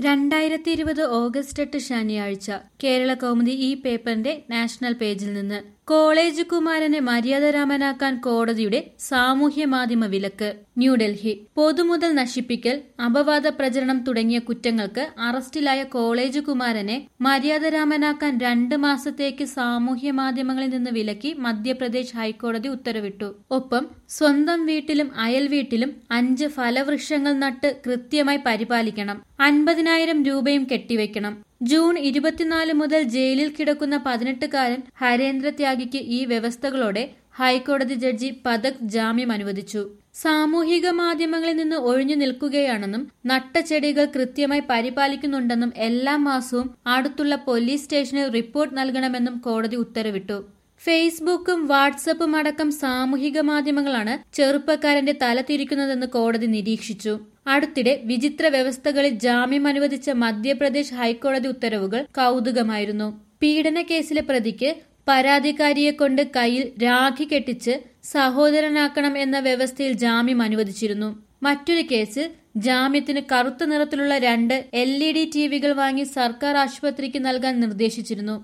രണ്ടായിരത്തി ഇരുപത് ഓഗസ്റ്റ് എട്ട് ശനിയാഴ്ച കേരള കൗമുദി ഈ പേപ്പറിന്റെ നാഷണൽ പേജിൽ നിന്ന് കോളേജ് കുമാരനെ മര്യാദരാമനാക്കാൻ കോടതിയുടെ സാമൂഹ്യ മാധ്യമ വിലക്ക് ന്യൂഡൽഹി പൊതുമുതൽ നശിപ്പിക്കൽ അപവാദ പ്രചരണം തുടങ്ങിയ കുറ്റങ്ങൾക്ക് അറസ്റ്റിലായ കോളേജ് കുമാരനെ മര്യാദരാമനാക്കാൻ രണ്ട് മാസത്തേക്ക് സാമൂഹ്യ മാധ്യമങ്ങളിൽ നിന്ന് വിലക്കി മധ്യപ്രദേശ് ഹൈക്കോടതി ഉത്തരവിട്ടു ഒപ്പം സ്വന്തം വീട്ടിലും അയൽ വീട്ടിലും അഞ്ച് ഫലവൃക്ഷങ്ങൾ നട്ട് കൃത്യമായി പരിപാലിക്കണം അൻപതിനായിരം രൂപയും കെട്ടിവെക്കണം ജൂൺ ഇരുപത്തിനാല് മുതൽ ജയിലിൽ കിടക്കുന്ന പതിനെട്ടുകാരൻ ഹരേന്ദ്ര ത്യാഗിക്ക് ഈ വ്യവസ്ഥകളോടെ ഹൈക്കോടതി ജഡ്ജി പതക് ജാമ്യം അനുവദിച്ചു സാമൂഹിക മാധ്യമങ്ങളിൽ നിന്ന് ഒഴിഞ്ഞു നിൽക്കുകയാണെന്നും നട്ട ചെടികൾ കൃത്യമായി പരിപാലിക്കുന്നുണ്ടെന്നും എല്ലാ മാസവും അടുത്തുള്ള പോലീസ് സ്റ്റേഷനിൽ റിപ്പോർട്ട് നൽകണമെന്നും കോടതി ഉത്തരവിട്ടു ഫേസ്ബുക്കും വാട്സപ്പും അടക്കം സാമൂഹിക മാധ്യമങ്ങളാണ് ചെറുപ്പക്കാരന്റെ തല തിരിക്കുന്നതെന്ന് കോടതി നിരീക്ഷിച്ചു അടുത്തിടെ വിചിത്ര വ്യവസ്ഥകളിൽ ജാമ്യം അനുവദിച്ച മധ്യപ്രദേശ് ഹൈക്കോടതി ഉത്തരവുകൾ കൗതുകമായിരുന്നു പീഡന കേസിലെ പ്രതിക്ക് പരാതിക്കാരിയെ കൊണ്ട് കയ്യിൽ രാഖി കെട്ടിച്ച് സഹോദരനാക്കണം എന്ന വ്യവസ്ഥയിൽ ജാമ്യം അനുവദിച്ചിരുന്നു മറ്റൊരു കേസിൽ ജാമ്യത്തിന് കറുത്ത നിറത്തിലുള്ള രണ്ട് എൽ ഇ ഡി ടിവികൾ വാങ്ങി സർക്കാർ ആശുപത്രിക്ക് നൽകാൻ നിർദ്ദേശിച്ചിരുന്നു